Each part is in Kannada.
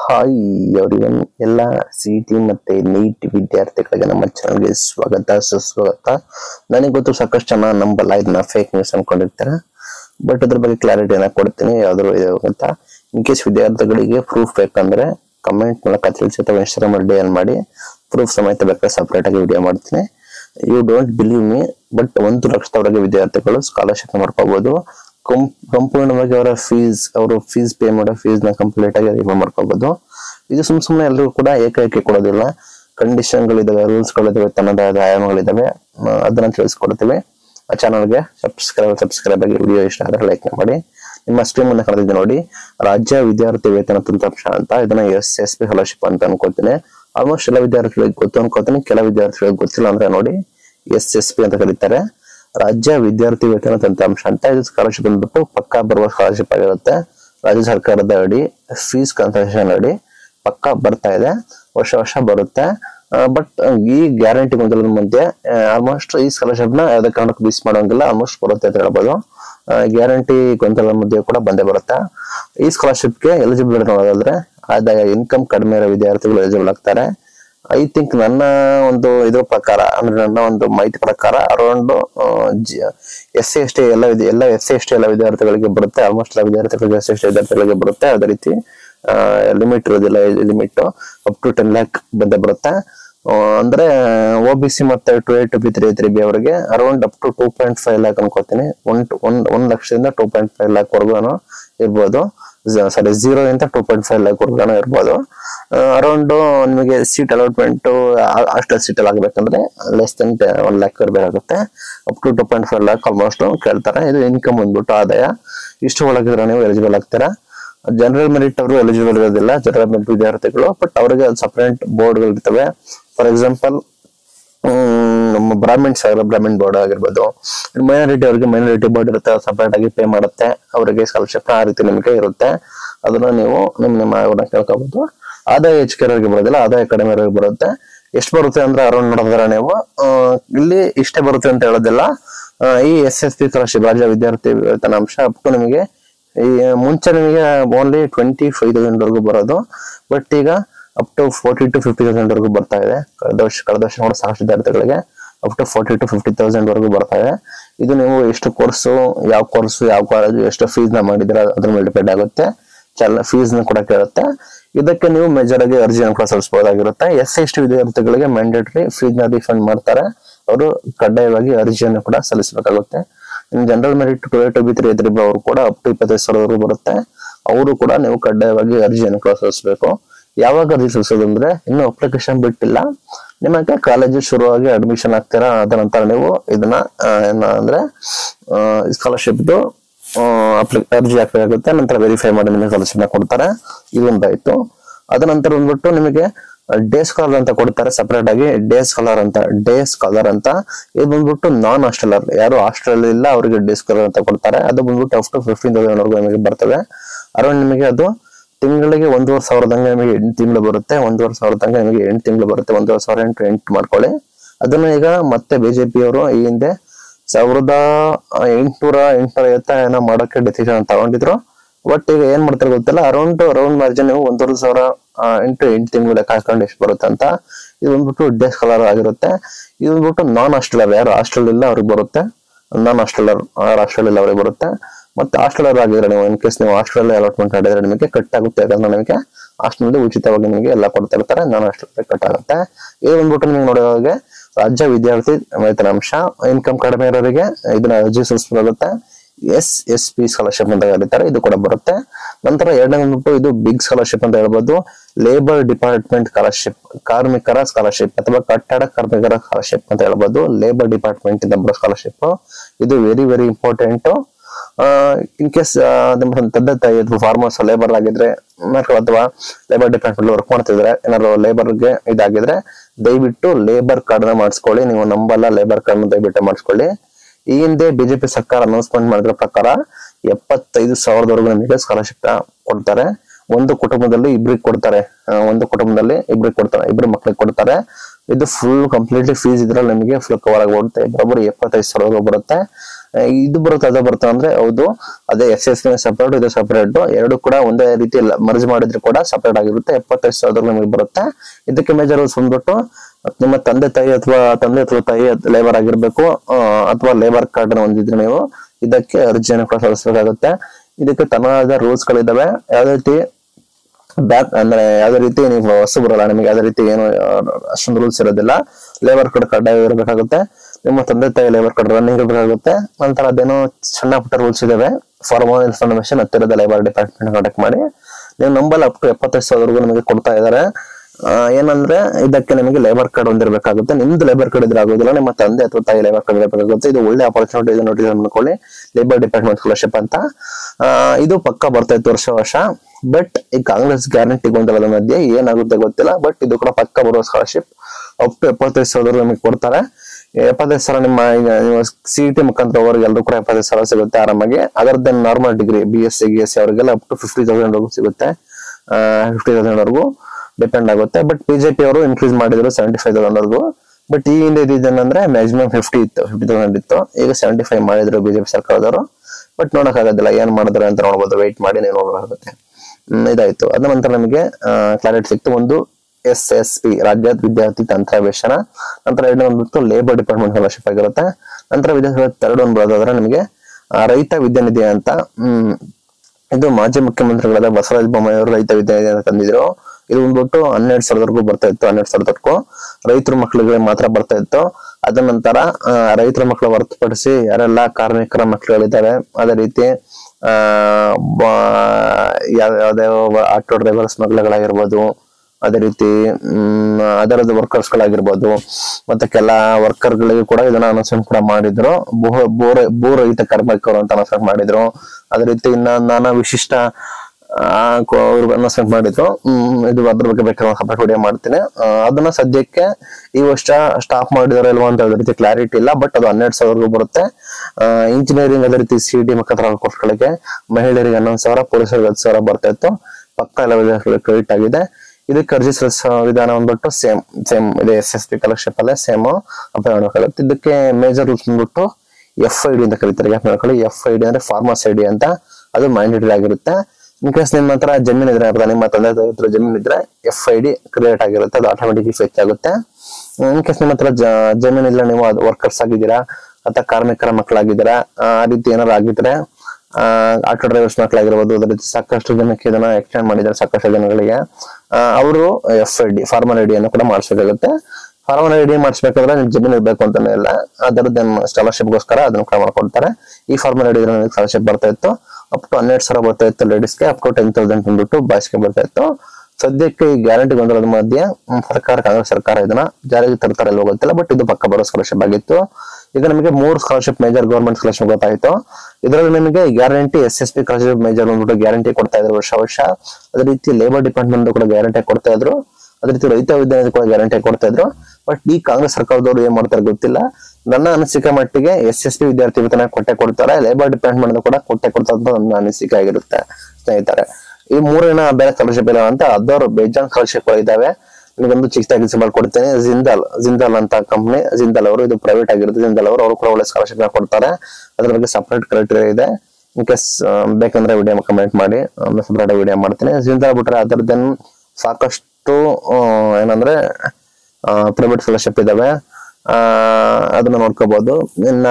ಹಾಯ್ ಎವ್ರಿವನ್ ಎಲ್ಲ ಸಿ ಟಿ ಮತ್ತೆ ನೀಟ್ ವಿದ್ಯಾರ್ಥಿಗಳಿಗೆ ನಮ್ಮ ಚಾನಲ್ಗೆ ಸ್ವಾಗತ ಸುಸ್ವಾಗತ ನನಗೆ ಗೊತ್ತು ಸಾಕಷ್ಟು ಜನ ನಂಬಲ್ಲ ಇದನ್ನ ಫೇಕ್ ನ್ಯೂಸ್ ಅನ್ಕೊಂಡಿರ್ತಾರೆ ಬಟ್ ಅದ್ರ ಬಗ್ಗೆ ಕ್ಲಾರಿಟಿನ ಕೊಡ್ತೀನಿ ಯಾವ್ದಾದ್ರು ಇದೆ ಅಂತ ಇನ್ ಕೇಸ್ ವಿದ್ಯಾರ್ಥಿಗಳಿಗೆ ಪ್ರೂಫ್ ಬೇಕಂದ್ರೆ ಕಮೆಂಟ್ ಮೂಲಕ ತಿಳಿಸಿ ಅಥವಾ ಇನ್ಸ್ಟಾಗ್ರಾಮ್ ಅಲ್ಲಿ ಡಿ ಮಾಡಿ ಪ್ರೂಫ್ ಸಮೇತ ಬೇಕಾದ್ರೆ ಸಪ್ರೇಟ್ ಆಗಿ ವಿಡಿಯೋ ಮಾಡ್ತೀನಿ you don't believe me but ಒಂದು ಲಕ್ಷದವರೆಗೆ ವಿದ್ಯಾರ್ಥಿಗಳು ಸ್ಕಾಲರ್ಶಿಪ್ ಮಾಡ್ಕೋಬಹುದು ಕಂ ಸಂಪೂರ್ಣವಾಗಿ ಅವರ ಫೀಸ್ ಅವರು ಫೀಸ್ ಪೇ ಮಾಡೋ ಫೀಸ್ ನ ಕಂಪ್ಲೀಟ್ ಆಗಿ ರಿಮೂವ್ ಮಾಡ್ಕೋಬಹುದು ಇದು ಸುಮ್ ಸುಮ್ಮನೆ ಎಲ್ಲರಿಗೂ ಕೂಡ ಏಕೈಕಿ ಕೊಡೋದಿಲ್ಲ ಕಂಡೀಷನ್ಗಳಿದಾವೆ ರೂಲ್ಸ್ಗಳಿದಾವೆ ತನ್ನದೇ ಆದ ಆಯಾಮಗಳಿದಾವೆ ಆ, ಅದನ್ನ ತಿಳಿಸ್ಕೊಡ್ತೀವಿ ಆ ಚಾನಲ್ಗೆ ಸಬ್ಸ್ಕ್ರೈಬ್ ಸಬ್ಸ್ಕ್ರೈಬ್ ಆಗಿ ವಿಡಿಯೋ ಇಷ್ಟ ಆದ್ರೆ ಲೈಕ್ ಮಾಡಿ ನಿಮ್ಮ ಸ್ಕ್ರೀನ್ ಅನ್ನ ಕಾಣ್ತಿದ್ದೆ ನೋಡಿ ರಾಜ್ಯ ವಿದ್ಯಾರ್ಥಿ ವೇತನ ತಂತ್ರಾಂಶ ಅಂತ ಇದನ್ನ ಎಸ್ ಎಸ್ ಪಿ ಸ್ಕಾಲರ್ಶಿಪ್ ಅಂತ ಅನ್ಕೋತೀನಿ ಆಲ್ಮೋಸ್ಟ್ ಎಲ್ಲ ವಿದ್ಯಾರ್ಥಿಗಳಿಗೆ ಗೊತ್ತು ಅನ್ಕೋತೀನಿ ಕೆಲ ವಿದ್ಯಾರ್ಥಿಗಳಿಗೆ ಗೊತ್ತಿಲ್ಲ ಅಂದ್ರೆ ನೋಡಿ ಎಸ್ ಎಸ್ ಪಿ ಅಂತ ಕರೀತಾರೆ ರಾಜ್ಯ ವಿದ್ಯಾರ್ಥಿ ವೇತನ ತಂತ್ರಾಂಶ ಅಂತ ಇದು ಸ್ಕಾಲರ್ಶಿಪ್ ಅಂದ್ಬಿಟ್ಟು ಪಕ್ಕಾ ಬರುವ ಸ್ಕಾಲರ್ಶಿಪ್ ಆಗಿರುತ್ತೆ ರಾಜ್ಯ ಸರ್ಕಾರದ ಅಡಿ ಫೀಸ್ ಕನ್ಸೆಷನ್ ಅಡಿ ಪಕ್ಕ ಬರ್ತಾ ಇದೆ ವರ್ಷ ವರ್ಷ ಬರುತ್ತೆ ಬಟ್ ಈ ಗ್ಯಾರಂಟಿ ಗೊಂದಲದ ಮಧ್ಯೆ ಆಲ್ಮೋಸ್ಟ್ ಈ ಸ್ಕಾಲರ್ಶಿಪ್ ನ ಯಾವುದೇ ಕಾರಣಕ್ಕೂ ಮಿಸ್ ಮಾಡೋಂಗಿಲ್ಲ ಆಲ್ಮೋಸ್ಟ್ ಬರುತ್ತೆ ಅಂತ ಹೇಳ್ಬೋದು ಗ್ಯಾರಂಟಿ ಗೊಂದಲದ ಮಧ್ಯೆ ಕೂಡ ಬಂದೇ ಬರುತ್ತೆ ಈ ಸ್ಕಾಲರ್ಶಿಪ್ಗೆ ಎಲಿಜಿಬಲ್ ನೋಡೋದಾದ್ರೆ ಆದಾಯ ಇನ್ಕಮ್ ಕಡಿಮೆ ಇರೋ ವಿದ್ಯಾರ್ಥಿಗಳು ಎಲಿಜಿಬಲ್ ಆಗ್ತಾರೆ ಐ ಥಿಂಕ್ ನನ್ನ ಒಂದು ಇದ್ರ ಪ್ರಕಾರ ಅಂದ್ರೆ ನನ್ನ ಒಂದು ಮಾಹಿತಿ ಪ್ರಕಾರ around S C S T ಎಲ್ಲ ವಿದ್ಯಾ- ಎಲ್ಲ ಎಸ್ ಸಿ ಎಸ್ ಟಿ ಎಲ್ಲ ವಿದ್ಯಾರ್ಥಿಗಳಿಗೆ ಬರುತ್ತೆ ಆಲ್ಮೋಸ್ಟ್ ಎಲ್ಲ ವಿದ್ಯಾರ್ಥಿಗಳಿಗೆ ಎಸ್ ಸಿ ಎಸ್ ಟಿ ವಿದ್ಯಾರ್ಥಿಗಳಿಗೆ ಬರುತ್ತೆ ಅದೇ ರೀತಿ ಲಿಮಿಟ್ ಇರೋದಿಲ್ಲ limit up to ten lakh ಬಂದೇ ಬರುತ್ತೆ ಆ, ಅಂದ್ರೆ ಒ ಬಿ ಸಿ ಮತ್ತೆ two A two B three three B ಅವರಿಗೆ around up to two point five lakh ಅನ್ಕೋತೀನಿ ಒನ್ ಒಂದ್ ಒಂದ್ ಲಕ್ಷದಿಂದ ಟೂ ಪಾಯಿಂಟ್ ಫೈವ್ ಲ್ಯಾಕ್ ವರ್ಗು ಇರ್ಬೋದು ಸಾರಿ ಝೀರೋ ಇಂದ ಟೂ ಪಾಯಿಂಟ್ ಫೈವ್ ಲ್ಯಾಕ್ ವರ್ಗು ಇರ್ಬೋದು ಅರೌಂಡ್ ನಿಮಗೆ ಸೀಟ್ ಅಲಾಟ್ಮೆಂಟ್ ಹಾಸ್ಟೆಲ್ ಸೀಟ್ ಅಲ್ಲಿ ಆಗ್ಬೇಕಂದ್ರೆ ಲೆಸ್ ದೆನ್ ಒನ್ ಲ್ಯಾಕ್ ಇರಬೇಕಾಗುತ್ತೆ up to two point five lakh almost ಕೇಳ್ತಾರೆ ಇದು ಇನ್ಕಮ್ ಬಂದ್ಬಿಟ್ಟು ಆದಾಯ ಇಷ್ಟು ಒಳಗಿದ್ರೆ ನೀವು ಎಲಿಜಿಬಲ್ ಆಗ್ತೀರಾ ಜನರಲ್ ಮೆರಿಟ್ ಅವರು ಎಲಿಜಿಬಲ್ ಇರೋದಿಲ್ಲ ಜನರಲ್ ಮೆರಿಟ್ ವಿದ್ಯಾರ್ಥಿಗಳು ಬಟ್ ಅವರಿಗೆ ಸಪರೇಟ್ ಬೋರ್ಡ್ಗಳು ಇರ್ತವೆ ಫಾರ್ ಎಕ್ಸಾಂಪಲ್ ನಮ್ಮ ಬ್ರಾಹ್ಮಿಣ್ಸ್ ಆಗಿರೋ ಬ್ರಾಹ್ಮಿಣ್ ಬೋರ್ಡ್ ಆಗಿರ್ಬೋದು ಮೈನಾರಿಟಿ ಅವರಿಗೆ ಮೈನಾರಿಟಿ ಬೋರ್ಡ್ ಇರುತ್ತೆ ಸಪರೇಟ್ ಆಗಿ ಪೇ ಮಾಡುತ್ತೆ ಅವರಿಗೆ ಸ್ಕಾಲರ್ಶಿಪ್ ಆ ರೀತಿ ನಿಮಗೆ ಇರುತ್ತೆ ಅದನ್ನ ನೀವು ನಿಮ್ಮ ನಿಮ್ಮ ಅವ್ರನ್ನ ಕೇಳ್ಕೋಬಹುದು ಆದಾಯ ಹೆಚ್ಚಿಗೆ ಇರೋರಿಗೆ ಬರೋದಿಲ್ಲ ಆದಾಯ ಕಡಿಮೆ ಇರೋರಿಗೆ ಬರುತ್ತೆ ಎಷ್ಟು ಬರುತ್ತೆ ಅಂದ್ರೆ ಅರೌಂಡ್ ನೋಡಿದ್ರೆ ನೀವು ಆ, ಇಲ್ಲಿ ಇಷ್ಟೇ ಬರುತ್ತೆ ಅಂತ ಹೇಳೋದಿಲ್ಲ ಆ, ಈ ಎಸ್ ಎಸ್ ಪಿ ಸ್ಕಾಲರ್ಶಿಪ್ ರಾಜ್ಯ ವಿದ್ಯಾರ್ಥಿ ವೇತನಾಂಶ ಅಪ್ ಟು ನಿಮಗೆ ಈ ಮುಂಚೆ ನಿಮಗೆ ಓನ್ಲಿ ಟ್ವೆಂಟಿ ಫೈವ್ ತೌಸಂಡ್ ವರೆಗೂ ಬರೋದು ಬಟ್ ಈಗ up to forty to fifty thousand ವರೆಗೂ ಬರ್ತಾ ಇದೆ ಕಳೆದ ವರ್ಷ ಕಳೆದ ವರ್ಷ ಕೂಡ ಸಾಕಷ್ಟು ವಿದ್ಯಾರ್ಥಿಗಳಿಗೆ up to forty to fifty thousand ವರೆಗೂ ಬರ್ತಾ ಇದೆ ಇದು ನೀವು ಎಷ್ಟು ಕೋರ್ಸು ಯಾವ ಕೋರ್ಸು ಯಾವ ಕಾಲೇಜು ಎಷ್ಟು ಫೀಸ್ ನ ಮಾಡಿದ್ರೆ ಅದ್ರ ಮೇಲೆ ಡಿಪೆಂಡ್ ಆಗುತ್ತೆ ಚಲ ಫೀಸ್ ನ ಕೂಡ ಕೇಳುತ್ತೆ ಇದಕ್ಕೆ ನೀವು ಮೇಜರ್ ಆಗಿ ಅರ್ಜಿಯನ್ನು ಕೂಡ ಸಲ್ಲಿಸಬಹುದಾಗಿರುತ್ತೆ ಎಸ್ ಎಸ್ ಟಿ ವಿದ್ಯಾರ್ಥಿಗಳಿಗೆ ಮ್ಯಾಂಡೇಟರಿ ಫೀಸ್ ನ ರಿಫಂಡ್ ಮಾಡ್ತಾರೆ ಅವರು ಕಡ್ಡಾಯವಾಗಿ ಅರ್ಜಿಯನ್ನು ಕೂಡ ಸಲ್ಲಿಸಬೇಕಾಗುತ್ತೆ ಇನ್ನು general merit two two B three three ಅವರು ಕೂಡ ಅಪ್ ಟು ಇಪ್ಪತ್ತೈದು ಸಾವಿರವರೆಗೂ ಬರುತ್ತೆ ಅವರು ಕೂಡ ನೀವು ಕಡ್ಡಾಯವಾಗಿ ಅರ್ಜಿಯನ್ನು ಕೂಡ ಸಲ್ಲಿಸಬೇಕು ಯಾವಾಗ ಅರ್ಜಿ ಸಲ್ಲಿಸೋದು ಅಂದ್ರೆ ಇನ್ನು ಅಪ್ಲಿಕೇಶನ್ ಬಿಟ್ಟಿಲ್ಲ ನಿಮಗೆ ಕಾಲೇಜು ಶುರುವಾಗಿ ಅಡ್ಮಿಷನ್ ಆಗ್ತೀರಾ ಅದ ನಂತರ ನೀವು ಇದನ್ನ ಆ, ಏನ ಅಂದ್ರೆ ಸ್ಕಾಲರ್ಶಿಪ್ದು ಅಪ್ಲಿ ಅರ್ಜಿ ಹಾಕಬೇಕಾಗುತ್ತೆ ನಂತರ ವೆರಿಫೈ ಮಾಡಿ ನಿಮಗೆ ಸ್ಕಾಲರ್ಶಿಪ್ ಕೊಡ್ತಾರೆ ಇದೊಂದಾಯ್ತು ಅದ ನಂತರ ಬಂದ್ಬಿಟ್ಟು ನಿಮಗೆ ಡೇ ಸ್ಕಾಲರ್ ಅಂತ ಕೊಡ್ತಾರೆ ಸಪರೇಟ್ ಆಗಿ ಡೇ ಸ್ಕಾಲರ್ ಅಂತ ಡೇ ಸ್ಕಾಲರ್ ಅಂತ ಇದು ಬಂದ್ಬಿಟ್ಟು ನಾನ್ ಹಾಸ್ಟೆಲರ್ ಯಾರು ಹಾಸ್ಟೆಲ್ ಇಲ್ಲ ಅವರಿಗೆ ಡೇ ಸ್ಕಾಲರ್ ಅಂತ ಕೊಡ್ತಾರೆ ಅದು ಬಂದ್ಬಿಟ್ಟು ಅಪ್ ಟು ಫಿಫ್ಟೀನ್ ತೌಸಂಡ್ ವರೆಗೂ ನಿಮಗೆ ಬರ್ತವೆ ಅರೌಂಡ್ ನಿಮಗೆ ಅದು ತಿಂಗಳಿಗೆ ಒಂದೂವರೆ ಸಾವಿರದಂಗ ನಿಮಗೆ ಎಂಟು ತಿಂಗಳು ಬರುತ್ತೆ ಒಂದೂವರೆ ಸಾವಿರದಂಗ ನಿಮಗೆ ಎಂಟು ತಿಂಗಳು ಬರುತ್ತೆ ಒಂದೂವರೆ ಸಾವಿರ ಎಂಟು ಎಂಟು ಮಾಡ್ಕೊಳ್ಳಿ ಅದನ್ನ ಈಗ ಮತ್ತೆ ಬಿಜೆಪಿ ಅವರು ಈ ಹಿಂದೆ ಸಾವಿರದ ಎಂಟುನೂರ ಎಂಟುನೂರ ಐವತ್ತ ಏನೋ ಮಾಡೋಕೆ ಡಿಸಿಷನ್ ತಗೊಂಡಿದ್ರು ಬಟ್ ಈಗ ಏನ್ ಮಾಡ್ತಾರೆ ಗೊತ್ತಿಲ್ಲ ಅರೌಂಡ್ ರೌಂಡ್ ಮಾರ್ಜಿನ್ ನೀವು ಒಂದೂವರೆ ಸಾವಿರ ಆ, ಎಂಟು ಎಂಟು ತಿಂಗಳು ಲೆಕ್ಕ ಹಾಕೊಂಡು ಎಷ್ಟು ಬರುತ್ತೆ ಅಂತ ಇದು ಬಂದ್ಬಿಟ್ಟು ಡೇಸ್ ಕಲರ್ ಆಗಿರುತ್ತೆ ಇದು ಬಂದ್ಬಿಟ್ಟು ನಾನ್ ಹಾಸ್ಟೆಲರ್ ಯಾರು ಹಾಸ್ಟೆಲ್ ಇಲ್ಲ ಅವ್ರಿಗೆ ಬರುತ್ತೆ ನಾನ್ ಹಾಸ್ಟೆಲರ್ ಹಾಸ್ಟೆಲ್ ಇಲ್ಲ ಅವ್ರಿಗೆ ಬರುತ್ತೆ ಮತ್ತೆ ಹಾಸ್ಟೆಲರ್ ಆಗಿದ್ರೆ ನೀವು ಇನ್ ಕೇಸ್ ನೀವು ಹಾಸ್ಟೆಲ್ ಅಲಾಟ್ಮೆಂಟ್ ಮಾಡಿದ್ರೆ ನಿಮಗೆ ಕಟ್ ಆಗುತ್ತೆ ಯಾಕಂದ್ರೆ ನಿಮಗೆ ಹಾಸ್ಟೆಲ್ ಉಚಿತವಾಗಿ ನಿಮಗೆ ಎಲ್ಲ ಕೊಡ್ತಾ ಇರ್ತಾರೆ ನಾನ್ ಹಾಸ್ಟೆಲ್ ಕಟ್ ಆಗುತ್ತೆ ಇದು ಬಂದ್ಬಿಟ್ಟು ನಿಮಗೆ ನೋಡೋವಾಗ ರಾಜ್ಯ ವಿದ್ಯಾರ್ಥಿ ವೇತನಾಂಶ ಇನ್ಕಮ್ ಕಡಿಮೆ ಇರೋರಿಗೆ ಇದನ್ನ ಅರ್ಜಿ ಸಲ್ಲಿಸಬೇಕಾಗುತ್ತೆ ಎಸ್ ಎಸ್ ಪಿ ಸ್ಕಾಲರ್ಶಿಪ್ ಅಂತ ಕರೀತಾರೆ ಇದು ಕೂಡ ಬರುತ್ತೆ ನಂತರ ಎರಡನೇ ಬಂದ್ಬಿಟ್ಟು ಇದು ಬಿಗ್ ಸ್ಕಾಲರ್ಶಿಪ್ ಅಂತ ಹೇಳ್ಬೋದು ಲೇಬರ್ ಡಿಪಾರ್ಟ್ಮೆಂಟ್ ಸ್ಕಾಲರ್ಶಿಪ್ ಕಾರ್ಮಿಕರ ಸ್ಕಾಲರ್ಶಿಪ್ ಅಥವಾ ಕಟ್ಟಡ ಕಾರ್ಮಿಕರ ಸ್ಕಾಲರ್ಶಿಪ್ ಅಂತ ಹೇಳ್ಬೋದು ಲೇಬರ್ ಡಿಪಾರ್ಟ್ಮೆಂಟ್ ಇಂದ ಬರೋ ಸ್ಕಾಲರ್ಶಿಪ್ ಇದು very very important in case ನಿಮ್ಮ ತಂದೆ ತಾಯಿ ಫಾರ್ಮರ್ಸ್ ಲೇಬರ್ ಆಗಿದ್ರೆ ಮಕ್ಕಳು ಅಥವಾ ಲೇಬರ್ ಡಿಪಾರ್ಟ್ಮೆಂಟ್ ವರ್ಕ್ ಮಾಡ್ತಿದ್ರೆ ಏನಾದ್ರು ಲೇಬರ್ಗೆ ಇದಾಗಿದ್ರೆ ದಯವಿಟ್ಟು ಲೇಬರ್ ಕಾರ್ಡ್ ನ ಮಾಡಿಸ್ಕೊಳ್ಳಿ ನೀವು ನಂಬಲ್ಲ ಲೇಬರ್ ಕಾರ್ಡ್ ದಯವಿಟ್ಟು ಮಾಡಿಸ್ಕೊಳ್ಳಿ ಈ ಹಿಂದೆ ಬಿಜೆಪಿ ಸರ್ಕಾರ ಅನೌನ್ಸ್ಮೆಂಟ್ ಮಾಡಿರೋ ಪ್ರಕಾರ ಎಪ್ಪತ್ತೈದು ಸಾವಿರದವರೆಗೂ ನಿಮಗೆ ಸ್ಕಾಲರ್ಶಿಪ್ ಕೊಡ್ತಾರೆ ಒಂದು ಕುಟುಂಬದಲ್ಲಿ ಇಬ್ರಿಗೆ ಕೊಡ್ತಾರೆ ಆ, ಒಂದು ಕುಟುಂಬದಲ್ಲಿ ಇಬ್ರಿಗೆ ಕೊಡ್ತಾರೆ ಇಬ್ರು ಮಕ್ಳಿಗೆ ಕೊಡ್ತಾರೆ ಇದು ಫುಲ್ ಕಂಪ್ಲೀಟ್ಲಿ ಫೀಸ್ ಇದ್ರಲ್ಲಿ ನಿಮಗೆ ಫುಲ್ ಕವರ್ ಆಗಿ ಬರುತ್ತೆ ಬರೋಬ್ಬರಿ ಎಪ್ಪತ್ತೈದು ಸಾವಿರ ಬರುತ್ತೆ ಆ, ಇದು ಬರುತ್ತೆ ಅದು ಬರುತ್ತೆ ಅಂದ್ರೆ ಹೌದು ಅದೇ ಎಸ್ ಎಸ್ ಸಪರೇಟ್ ಇದು ಸಪರೇಟ್ ಎರಡು ಕೂಡ ಒಂದೇ ರೀತಿ ಮರ್ಜ್ ಮಾಡಿದ್ರೆ ಕೂಡ ಸಪರೇಟ್ ಆಗಿರುತ್ತೆ ಎಪ್ಪತ್ತೈದು ಸಾವಿರ ನಿಮಗೆ ಬರುತ್ತೆ ಇದಕ್ಕೆ ಮೇಜರ್ ರೂಲ್ಸ್ ಬಂದ್ಬಿಟ್ಟು ನಿಮ್ಮ ತಂದೆ ತಾಯಿ ಅಥವಾ ತಂದೆ ಅಥವಾ ತಾಯಿ ಲೇಬರ್ ಆಗಿರ್ಬೇಕು ಅಥವಾ ಲೇಬರ್ ಕಾರ್ಡ್ ಹೊಂದಿದ್ರೆ ನೀವು ಇದಕ್ಕೆ ಅರ್ಜಿಯನ್ನು ಕೂಡ ಸಲ್ಲಿಸಬೇಕಾಗುತ್ತೆ ಇದಕ್ಕೆ ತನ್ನದಾದ ರೂಲ್ಸ್ ಗಳಿದಾವೆ ಯಾವುದೇ ರೀತಿ ಬ್ಯಾಕ್ ಅಂದ್ರೆ ಯಾವ್ದೇ ರೀತಿ ನೀವು ಹೊಸ ಬರಲ್ಲ ನಿಮಗೆ ಯಾವ್ದೇ ರೀತಿ ಏನು ಆ, ಅಷ್ಟೊಂದು ರೂಲ್ಸ್ ಇರೋದಿಲ್ಲ ಲೇಬರ್ ಕಾರ್ಡ್ ಕಡ್ಡಾಯ ಇರಬೇಕಾಗುತ್ತೆ ನಿಮ್ಮ ತಂದೆ ತಾಯಿ ಲೇಬರ್ ಕಾರ್ಡ್ ರನ್ನಿಂಗ್ ಇರಬೇಕಾಗುತ್ತೆ ನಂತರ ಅದೇನೋ ಸಣ್ಣ ಪುಟ್ಟ ರೂಲ್ಸ್ ಇದಾವೆ ಫಾರ್ಮಲ್ ಇನ್ಫಾರ್ಮೇಶನ್ ಹತ್ತಿರದ ಲೇಬರ್ ಡಿಪಾರ್ಟ್ಮೆಂಟ್ ಕಾಂಟ್ಯಾಕ್ಟ್ ಮಾಡಿ ನೀವು ನಂಬಲ್ ಅಪ್ ಟು ಎಪ್ಪತ್ತೈದು ಸಾವಿರವರೆಗೂ ನಿಮಗೆ ಕೊಡ್ತಾ ಇದ್ದಾರೆ ಆ, ಏನಂದ್ರೆ ಇದಕ್ಕೆ ನಿಮಗೆ ಲೇಬರ್ ಕಾರ್ಡ್ ಹೊಂದಿರಬೇಕಾಗುತ್ತೆ ನಿಮ್ದು ಲೇಬರ್ ಕಾರ್ಡ್ ಇದ್ರೆ ಆಗೋದಿಲ್ಲ ನಿಮ್ಮ ತಂದೆ ಅಥವಾ ತಾಯಿ ಲೇಬರ್ ಕಾರ್ಡ್ ಇರಬೇಕಾಗುತ್ತೆ ಇದು ಒಳ್ಳೆ ಅಪರ್ಚುನಿಟಿ ಇದೆ ನೋಟಿಸ್ ಮಾಡ್ಕೊಳ್ಳಿ ಲೇಬರ್ ಡಿಪಾರ್ಟ್ಮೆಂಟ್ ಸ್ಕಾಲರ್ಶಿಪ್ ಅಂತ ಆ, ಇದು ಪಕ್ಕ ಬರ್ತಾ ಇತ್ತು ವರ್ಷ ವರ್ಷ ಬಟ್ ಈ ಕಾಂಗ್ರೆಸ್ ಗ್ಯಾರಂಟಿ ಗೊಂದಲದ ಮಧ್ಯೆ ಏನಾಗುತ್ತೆ ಗೊತ್ತಿಲ್ಲ ಬಟ್ ಇದು ಕೂಡ ಪಕ್ಕ ಬರುವ ಸ್ಕಾಲರ್ಶಿಪ್ ಅಪ್ ಟು ಎಪ್ಪತ್ತೈದು ಸಾವಿರ ನಿಮಗೆ ಕೊಡ್ತಾರೆ ಎಪ್ಪತ್ತೈದು ಸಾವಿರ ನಿಮ್ಮ ಈಗ ನೀವು ಸಿ ಟಿ ಮುಖಾಂತರ ಹೋಗೋರಿಗೆ ಎಲ್ಲರೂ ಕೂಡ ಎಪ್ಪತ್ತೈದು ಸಾವಿರ ಸಿಗುತ್ತೆ ಆರಾಮಾಗಿ ಅದರದ್ದು normal degree B S C ಗಿ ಎಸ್ ಸಿ ಅವರಿಗೆಲ್ಲ ಅಪ್ ಟು ಫಿಫ್ಟಿ ತೌಸಂಡ್ ವರೆಗೂ ಸಿಗುತ್ತೆ ಫಿಫ್ಟಿ ತೌಸಂಡ್ ವರೆಗೂ ಡಿಪೆಂಡ್ ಆಗುತ್ತೆ ಬಟ್ ಬಿಜೆಪಿ ಅವರು ಇನ್ಕ್ರೀಸ್ ಮಾಡಿದ್ರು ಸೆವೆಂಟಿ ಫೈವ್ ತೌಸಂಡ್ ವರೆಗೂ ಬಟ್ ಈ ಹಿಂದೆ ಇದ್ದೇನಂದ್ರೆ ಮ್ಯಾಕ್ಸಿಮಮ್ ಫಿಫ್ಟಿ ಇತ್ತು ಫಿಫ್ಟಿ ತೌಸಂಡ್ ಇತ್ತು ಈಗ ಸೆವೆಂಟಿ ಫೈವ್ ಮಾಡಿದ್ರು ಬಿಜೆಪಿ ಸರ್ಕಾರದವರು ಬಟ್ ನೋಡಕ್ಕಾಗೋದಿಲ್ಲ ಏನ್ ಮಾಡಿದ್ರೆ ಅಂತ ನೋಡ್ಬೋದು ವೆಯ್ಟ್ ಮಾಡಿ ನೀವು ನೋಡಬೇಕಾಗುತ್ತೆ ಹ್ಮ್, ಇದಾಯ್ತು ಅದ ನಂತರ ನಮಗೆ ಕ್ಲಾರಿಟಿ ಸಿಕ್ತು ಒಂದು ಎಸ್ ಎಸ್ ಪಿ ರಾಜ್ಯ ವಿದ್ಯಾರ್ಥಿ ತಂತ್ರಾವೇಶನ ನಂತರ ಎರಡನೇ ಬಂದ್ಬಿಟ್ಟು ಲೇಬರ್ ಡಿಪಾರ್ಟ್ಮೆಂಟ್ ಸ್ಕಾಲರ್ಶಿಪ್ ಆಗಿರುತ್ತೆ ನಂತರ ವಿದ್ಯಾರ್ಥಿ ಥರ್ಡ್ ಒಂದು ಬರೋದಾದ್ರೆ ನಿಮಗೆ ಆ, ರೈತ ವಿದ್ಯಾನಿಧಿ ಅಂತ ಹ್ಮ್ ಇದು ಮಾಜಿ ಮುಖ್ಯಮಂತ್ರಿಗಳಾದ ಬಸವರಾಜ ಬೊಮ್ಮಾಯಿ ಅವರು ರೈತ ವಿದ್ಯಾನಿಧಿ ಅಂತ ತಂದಿದ್ರು ಇದು ಬಂದ್ಬಿಟ್ಟು ಹನ್ನೆರಡು ಸಾವಿರದವರೆಗೂ ಬರ್ತಾ ಇತ್ತು ಹನ್ನೆರಡು ಸಾವಿರದವರೆಗೂ ರೈತರ ಮಕ್ಕಳಿಗೆ ಮಾತ್ರ ಬರ್ತಾ ಇತ್ತು ಅದ ನಂತರ ಆ, ರೈತರ ಮಕ್ಕಳು ಹೊರತುಪಡಿಸಿ ಯಾರೆಲ್ಲ ಕಾರ್ಮಿಕರ ಮಕ್ಕಳುಗಳಿದ್ದಾರೆ ಅದೇ ರೀತಿ ಆ ಯಾವ ಯಾವ್ದೇ ಆಟೋ ಡ್ರೈವರ್ಸ್ ಮಕ್ಕಳುಗಳಾಗಿರ್ಬೋದು ಅದೇ ರೀತಿ ಹ್ಮ್ ಅದರದ ವರ್ಕರ್ಸ್ ಗಳಾಗಿರ್ಬೋದು ಮತ್ತೆ ಕೆಲ ವರ್ಕರ್ ಗಳಿಗೆ ಕೂಡ ಇದನ್ನ ಅನೌನ್ಸ್ಮೆಂಟ್ ಕೂಡ ಮಾಡಿದ್ರು ಭೂ ಭೂ ಭೂ ರಹಿತ ಕಾರ್ಮಿಕರು ಅಂತ ಅನೌನ್ಸ್ಮೆಂಟ್ ಮಾಡಿದ್ರು ಅದೇ ರೀತಿ ಇನ್ನ ನಾನಾ ವಿಶಿಷ್ಟ ಅನೌನ್ಸ್ಮೆಂಟ್ ಮಾಡಿದ್ರು ಹ್ಮ್ ಇದು ಅದ್ರ ಬಗ್ಗೆ ಬೇಕಾದ್ರೆ ಸಪರೇಟ್ ವಿಡಿಯೋ ಮಾಡ್ತೀನಿ ಆ, ಅದನ್ನ ಸದ್ಯಕ್ಕೆ ಈ ವರ್ಷ ಸ್ಟಾಪ್ ಮಾಡಿದಾರೆ ಇಲ್ವಾ ಅಂತ ಅದೇ ರೀತಿ ಕ್ಲಾರಿಟಿ ಇಲ್ಲ ಬಟ್ ಅದು ಹನ್ನೆರಡು ಸಾವಿರಗೂ ಬರುತ್ತೆ ಇಂಜಿನಿಯರಿಂಗ್ ಅದೇ ರೀತಿ ಸಿ ಡಿ ಮುಖಾಂತರ ಕೋರ್ಸ್ಗಳಿಗೆ ಮಹಿಳೆಯರಿಗೆ ಹನ್ನೊಂದು ಸಾವಿರ ಪುರುಷರಿಗೆ ಹತ್ತು ಸಾವಿರ ಬರ್ತಾ ಇತ್ತು ಪಕ್ಕ ಎಲ್ಲ ವಿದ್ಯಾರ್ಥಿಗಳಿಗೆ ಕ್ರೆಡಿಟ್ ಆಗಿದೆ ಇದಕ್ಕೆ ಅರ್ಜಿ ಸಲ್ಲಿಸೋ ವಿಧಾನ ಬಂದ್ಬಿಟ್ಟು ಸೇಮ್ ಸೇಮ್ ಇದೆ ಎಸ್ ಎಸ್ ಪಿ ಕಲೆಕ್ಷನ್ ಅಲ್ಲೇ ಸೇಮ್ ಅಪ್ಲೈ ಮಾಡಬೇಕಾಗುತ್ತೆ ಇದಕ್ಕೆ ಮೇಜರ್ ರೂಲ್ಸ್ ಬಂದ್ಬಿಟ್ಟು ಎಫ್ ಐ ಡಿ ಅಂತ ಕರೀತಾರೆ ಯಾಕೆ ಮಾಡ್ಕೊಳ್ಳಿ ಎಫ್ ಐ ಡಿ ಅಂದ್ರೆ ಫಾರ್ಮಸ್ ಐ ಡಿ ಅಂತ ಅದು ಮ್ಯಾಂಡೇಟರಿ ಆಗಿರುತ್ತೆ ಇನ್ ಕೇಸ್ ನಿಮ್ಮ ಹತ್ರ ಜಮೀನ್ ಇದ್ರೆ ಅಥವಾ ನಿಮ್ಮ ತಂದೆ ತಾಯಿ ಹತ್ರ ಜಮೀನ್ ಇದ್ರೆ ಎಫ್ ಐ ಡಿ ಕ್ರಿಯೇಟ್ ಆಗಿರುತ್ತೆ ಅದು ಆಟೋಮೆಟಿಕ್ ಫೆಚ್ ಆಗುತ್ತೆ ಇನ್ ಕೇಸ್ ನಿಮ್ಮ ಹತ್ರ ಜ- ಜಮೀನ್ ಇಲ್ಲ ನೀವು ವರ್ಕರ್ಸ್ ಆಗಿದ್ದೀರಾ ಅಥವಾ ಕಾರ್ಮಿಕರ ಮಕ್ಕಳಾಗಿದ್ದೀರಾ ಆ ರೀತಿ ಏನಾದ್ರು ಆಗಿದ್ರೆ ಆಟೋ ಡ್ರೈವರ್ಸ್ ಮಕ್ಕಳಾಗಿರ್ಬೋದು ಅದೇ ರೀತಿ ಸಾಕಷ್ಟು ಜನಕ್ಕೆ ಇದನ್ನ ಎಕ್ಸ್ಟೆಂಡ್ ಮಾಡಿದ್ದಾರೆ ಸಾಕಷ್ಟು ಜನಗಳಿಗೆ ಅವರು F I D formal I ಡಿಯನ್ನು ಕೂಡ ಮಾಡಿಸ್ಬೇಕಾಗುತ್ತೆ ಫಾರ್ಮಲ್ ಐ ಡಿ ಮಾಡಿಸ್ಬೇಕಾದ್ರೆ ನಿಮ್ಗೆ ಜಮೀನು ಇರಬೇಕು ಅಂತಾನೆ ಇಲ್ಲ ಅದರದ್ದು ಸ್ಕಾಲರ್ಶಿಪ್ಗೋಸ್ಕರ ಅದನ್ನು ಕೂಡ ಮಾಡ್ಕೊಡ್ತಾರೆ ಈ ಫಾರ್ಮಲ್ ಐ ಡಿ ನನಗೆ ಸ್ಕಾಲರ್ಶಿಪ್ ಬರ್ತಾ ಇತ್ತು ಅಪ್ ಟು ಹನ್ನೆರಡು ಸಾವಿರ ಬರ್ತಾ ಇತ್ತು ಲೇಡೀಸ್ಗೆ ಅಪ್ ಟು ಟೆನ್ ತೌಸಂಡ್ ಬಂದ್ಬಿಟ್ಟು ಬಾಯ್ಸ್ಗೆ ಬರ್ತಾ ಇತ್ತು ಸದ್ಯಕ್ಕೆ ಈ ಗ್ಯಾರಂಟಿ ಗೊಂದಲದ ಮಧ್ಯೆ ಹ್ಮ್, ಸರ್ಕಾರ ಕಾಂಗ್ರೆಸ್ ಸರ್ಕಾರ ಇದನ್ನ ಜಾರಿಗೆ ತರ್ತಾರೆ ಇಲ್ವೋ ಗೊತ್ತಿಲ್ಲ ಬಟ್ ಇದು ಪಕ್ಕ ಬರೋ ಸ್ಕಾಲರ್ಶಿಪ್ ಆಗಿತ್ತು ಈಗ ನಮಗೆ ಮೂರು ಸ್ಕಾಲರ್ಶಿಪ್ ಮೇಜರ್ ಗೌರ್ಮೆಂಟ್ ಸ್ಕಾಲರ್ಶಿಪ್ ಗೊತ್ತಾಯ್ತು ಇದರಲ್ಲಿ ನಿಮಗೆ guarantee S S P scholarship major ಬಂದ್ಬಿಟ್ಟು ಗ್ಯಾರಂಟಿ ಕೊಡ್ತಾ ಇದ್ರು ವರ್ಷ ವರ್ಷ ಅದೇ ರೀತಿ ಲೇಬರ್ ಡಿಪಾರ್ಟ್ಮೆಂಟ್ ಕೂಡ ಗ್ಯಾರಂಟಿ ಕೊಡ್ತಾ ಇದ್ರು ಅದೇ ರೀತಿ ರೈತ ವಿದ್ಯಾರ್ಥಿ ಕೂಡ ಗ್ಯಾರಂಟಿ ಕೊಡ್ತಾ ಇದ್ರು ಬಟ್ ಈ ಕಾಂಗ್ರೆಸ್ ಸರ್ಕಾರದವರು ಏನ್ ಮಾಡ್ತಾರೆ ಗೊತ್ತಿಲ್ಲ ನನ್ನ ಅನಿಸಿಕೆ ಮಟ್ಟಿಗೆ ಎಸ್ ಎಸ್ ಪಿ ವಿದ್ಯಾರ್ಥಿ ವೇತನ ಕೊಟ್ಟೆ ಕೊಡ್ತಾರೆ ಲೇಬರ್ ಡಿಪಾರ್ಟ್ಮೆಂಟ್ ಕೂಡ ಕೊಟ್ಟೆ ಕೊಡ್ತಾರೆ ಅಂತ ನನ್ನ ಅನಿಸಿಕೆ ಆಗಿರುತ್ತೆ ಸ್ನೇಹಿತರೆ ಈ ಮೂರಿನ ಬೇರೆ ಸ್ಕಾಲರ್ಶಿಪ್ ಇಲ್ಲ ಅಂತ ಅದರ ಬೇಜಾನ್ ಸ್ಕಾಲರ್ಶಿಪ್ ಇದಾವೆ ನಿಮಗೊಂದು ಚಿಕ್ಕದಾಗಿ ಸಿಂಬಲ್ ಕೊಡ್ತೇನೆ ಜಿಂದಾಲ್ ಜಿಂದಾಲ್ ಅಂತ ಕಂಪ್ನಿ ಜಿಂದಾಲ್ ಅವರು ಇದು ಪ್ರೈವೇಟ್ ಆಗಿರುತ್ತೆ ಜಿಂದಾಲ್ ಅವರು ಅವರು ಕೂಡ ಒಳ್ಳೆ ಸ್ಕಾಲರ್ಶಿಪ್ ಕೊಡ್ತಾರೆ ಅದ್ರ ಬಗ್ಗೆ ಸಪರೇಟ್ ಕ್ರೈಟೀರಿಯಾ ಇದೆ ಇನ್ ಕೇಸ್ ಬೇಕಂದ್ರೆ ವಿಡಿಯೋ ಕಮೆಂಟ್ ಮಾಡಿ ಸಪರೇಟ್ ವಿಡಿಯೋ ಮಾಡ್ತೀನಿ ಜಿಂದಾಲ್ ಬಿಟ್ರೆ ಅದರದ್ದೇನು ಸಾಕಷ್ಟು ಆ, ಏನಂದ್ರೆ ಪ್ರೈವೇಟ್ ಸ್ಕಾಲರ್ಶಿಪ್ ಇದಾವೆ ಆ, ಅದನ್ನ ನೋಡ್ಕೋಬಹುದು ಇನ್ನ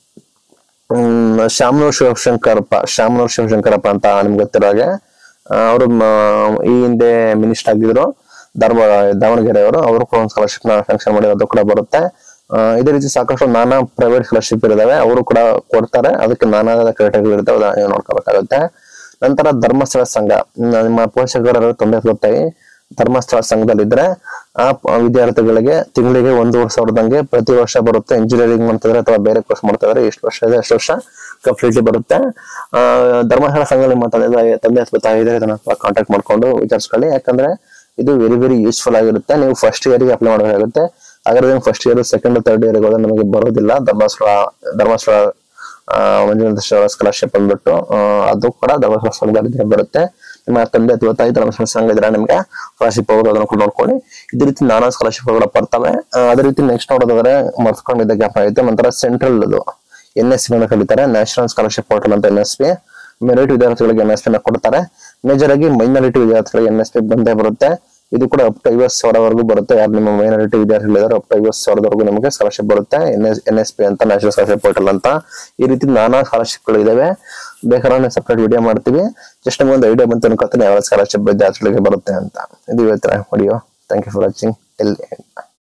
ಹ್ಮ್, ಶಾಮನೂರ್ ಶಿವಶಂಕರಪ್ಪ ಶಾಮನೂರ್ ಶಿವಶಂಕರಪ್ಪ ಅಂತ ನಿಮ್ಗೆ ಗೊತ್ತಿರೋ ಹಾಗೆ ಅವರು ಈ ಹಿಂದೆ ಮಿನಿಸ್ಟರ್ ಆಗಿದ್ರು ಧರ್ಮ ದಾವಣಗೆರೆ ಅವರು ಅವರು ಕೂಡ ಒಂದು ಸ್ಕಾಲರ್ಶಿಪ್ ನ ಸ್ಯಾಂಕ್ಷನ್ ಮಾಡಿರೋದು ಕೂಡ ಬರುತ್ತೆ ಆ, ಇದೇ ರೀತಿ ಸಾಕಷ್ಟು ನಾನಾ ಪ್ರೈವೇಟ್ ಸ್ಕಾಲರ್ಶಿಪ್ ಇದಾವೆ ಅವರು ಕೂಡ ಕೊಡ್ತಾರೆ ಅದಕ್ಕೆ ನಾನಾ ಕ್ರೈಟೇರಿಯಾ ಇರ್ತವೆ ಅದನ್ನ ನೀವು ನೋಡ್ಕೋಬೇಕಾಗುತ್ತೆ ನಂತರ ಧರ್ಮಸ್ಥಳ ಸಂಘ ಹ್ಮ್, ನಿಮ್ಮ ಪೋಷಕರ ತೊಂದರೆ ಗೊತ್ತಾಗಿ ಧರ್ಮಸ್ಥಳ ಸಂಘದಲ್ಲಿದ್ರೆ ಆ ಪ- ವಿದ್ಯಾರ್ಥಿಗಳಿಗೆ ತಿಂಗಳಿಗೆ ಒಂದೂವರೆ ಸಾವಿರದಂಗೆ ಪ್ರತಿ ವರ್ಷ ಬರುತ್ತೆ ಇಂಜಿನಿಯರಿಂಗ್ ಮಾಡ್ತಿದ್ರೆ ಅಥವಾ ಬೇರೆ ಕೋರ್ಸ್ ಮಾಡ್ತಿದ್ರೆ ಎಷ್ಟು ವರ್ಷ ಇದೆ ಅಷ್ಟು ವರ್ಷ ಕಂಪ್ಲೀಟ್ಲಿ ಬರುತ್ತೆ ಆ ಧರ್ಮಸ್ಥಳ ಸಂಘ ನಿಮ್ಮ ತಂದೆ ತಾಯಿ ತಂದೆ ಅಥವಾ ತಾಯಿ ಇದ್ರೆ ಇದನ್ನ ಕಾಂಟ್ಯಾಕ್ಟ್ ಮಾಡ್ಕೊಂಡು ವಿಚಾರಿಸ್ಕೊಳ್ಳಿ ಯಾಕಂದ್ರೆ ಇದು ವೆರಿ ವೆರಿ ಯೂಸ್ಫುಲ್ ಆಗಿರುತ್ತೆ ನೀವು ಫಸ್ಟ್ ಇಯರ್ಗೆ ಅಪ್ಲೈ ಮಾಡಬೇಕಾಗುತ್ತೆ ಹಾಗಾದ್ರೆ first year second third year ಹೋದ್ರೆ ನಮಗೆ ಬರೋದಿಲ್ಲ ಧರ್ಮಸ್ಥಳ ಧರ್ಮಸ್ಥಳ ಆ, ಮಂಜುನಾಥ ಸ್ಕಾಲರ್ಶಿಪ್ ಅಂದ್ಬಿಟ್ಟು ಆ, ಅದು ಕೂಡ ಧರ್ಮಸ್ಥಳ ಸಂಘದಲ್ಲಿ ಬರುತ್ತೆ ನಿಮ್ಮ ತಂದೆ ಅಥವಾ ತಾಯಿ ಧರ್ಮಸ್ಥಳ ಸಂಘ ಇದ್ರೆ ನಿಮ್ಗೆ ಸ್ಕಾಲರ್ಶಿಪ್ ಅವರು ಅದನ್ನು ಕೂಡ ನೋಡ್ಕೊಳ್ಳಿ ಇದೇ ರೀತಿ ನಾನಾ ಸ್ಕಾಲರ್ಶಿಪ್ ಕೂಡ ಬರ್ತವೆ ಆ, ಅದೇ ರೀತಿ ನೆಕ್ಸ್ಟ್ ನೋಡೋದಾದ್ರೆ ಮರ್ಸ್ಕೊಂಡಿದ್ದ ಗ್ಯಾಪ್ ಆಯ್ತು ನಂತರ ಸೆಂಟ್ರಲ್ ಅದು ಎನ್ ಎಸ್ ಪಿ ಅಂತ ಕರೀತಾರೆ ನ್ಯಾಷನಲ್ ಸ್ಕಾಲರ್ಶಿಪ್ ಪೋರ್ಟಲ್ ಅಂತ ಎನ್ ಎಸ್ ಪಿ ಮೆರಿಟ್ ವಿದ್ಯಾರ್ಥಿಗಳಿಗೆ ಎನ್ ಎಸ್ ಪಿ ನ ಕೊಡ್ತಾರೆ ಮೇಜರ್ ಆಗಿ ಮೈನಾರಿಟಿ ವಿದ್ಯಾರ್ಥಿಗಳಿಗೆ ಎನ್ ಎಸ್ ಪಿ ಬಂದೇ ಬರುತ್ತೆ ಇದು ಕೂಡ ಅಪ್ ಟು ಐವತ್ತು ಸಾವಿರವರೆಗೂ ಬರುತ್ತೆ ಯಾರು ನಿಮ್ಮ ಮೈನಾರಿಟಿ ವಿದ್ಯಾರ್ಥಿಗಳಿದ್ದಾರೆ ಅಪ್ ಟು ಐವತ್ತು ಸಾವಿರದವರೆಗೂ ನಿಮಗೆ ಸ್ಕಾಲರ್ಶಿಪ್ ಬರುತ್ತೆ N S N S P ಅಂತ ನ್ಯಾಷನಲ್ ಸ್ಕಾಲರ್ಶಿಪ್ ಪೋರ್ಟಲ್ ಅಂತ ಈ ರೀತಿ ನಾನಾ ಸ್ಕಾಲರ್ಶಿಪ್ಗಳು ಇದಾವೆ ಬೇಕಾದ್ರೆ ಸಪ್ರೇಟ್ ವಿಡಿಯೋ ಮಾಡ್ತೀವಿ ಜಸ್ಟ್ ನಮ್ಗೆ ಒಂದು ಐಡಿಯಾ ಬಂತು ಅನ್ಕೋತೀನಿ ಯಾವ ಸ್ಕಾಲರ್ಶಿಪ್ ವಿದ್ಯಾರ್ಥಿಗಳಿಗೆ ಬರುತ್ತೆ ಅಂತ ಇದು ಇವತ್ತಿನ video thank you for watching ಎಲ್ಲಿ